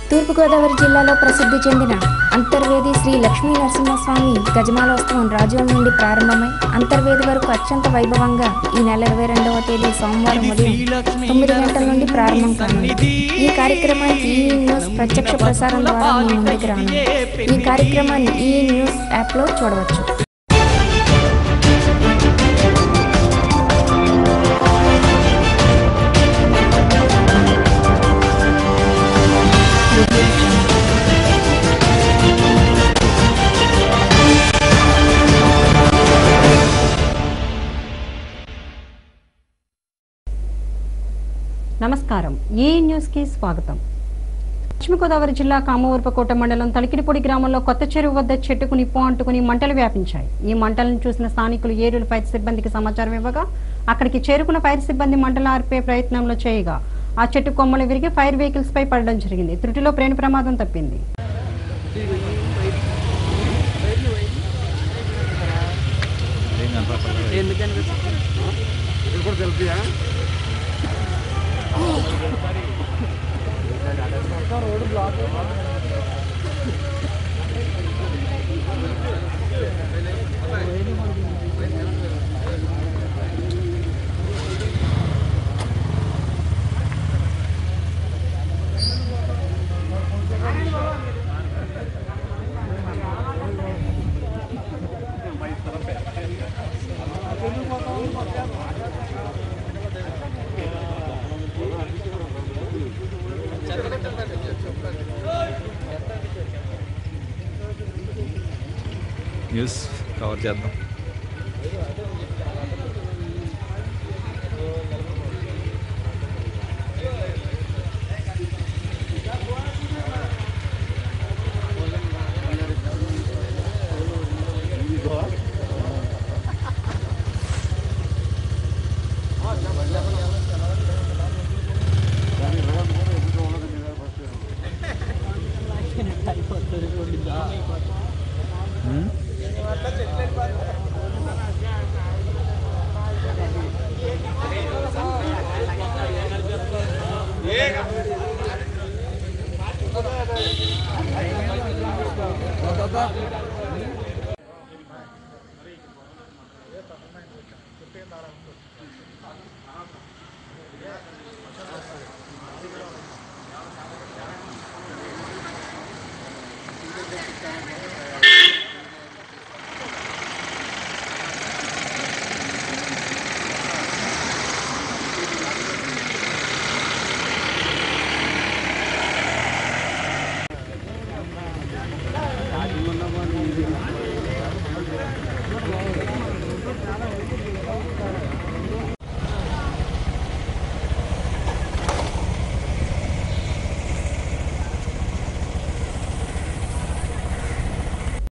తూర్పుగోదావరి జిల్లాలో ప్రసిద్ధి చెందిన అంతర్వేది శ్రీ లక్ష్మీ నరసింహస్వామి గజమాలోత్సవం రాజోల నుండి ప్రారంభమై అంతర్వేది వరకు అత్యంత వైభవంగా ఈ నెల ఇరవై రెండవ తేదీ సోమవారం ఉదయం తొమ్మిది గంటల నుండి ప్రారంభం కానుంది ఈ కార్యక్రమానికి ఈ న్యూస్ ప్రత్యక్ష ప్రసారం ద్వారా మీ ముందుకు రానుంది ఈ కార్యక్రమాన్ని ఈ న్యూస్ యాప్లో చూడవచ్చు నమస్కారం ఈ న్యూస్కి స్వాగతం పశ్చిమ గోదావరి జిల్లా కామవరపకోట మండలం తలికిడిపొడి గ్రామంలో కొత్త చెరువు వద్ద చెట్టుకు నిప్పు అంటుకుని మంటలు వ్యాపించాయి ఈ మంటలను చూసిన స్థానికులు ఏరుల ఫైర్ సిబ్బందికి సమాచారం ఇవ్వగా అక్కడికి చేరుకున్న ఫైర్ సిబ్బంది మంటలు ఆర్పే ప్రయత్నంలో చేయగా ఆ చెట్టు కొమ్మలు విరిగి ఫైర్ వెహికల్స్ పై పడడం జరిగింది త్రుటిలో ప్రేణ ప్రమాదం తప్పింది న్యూస్ కవర్ చేద్దాం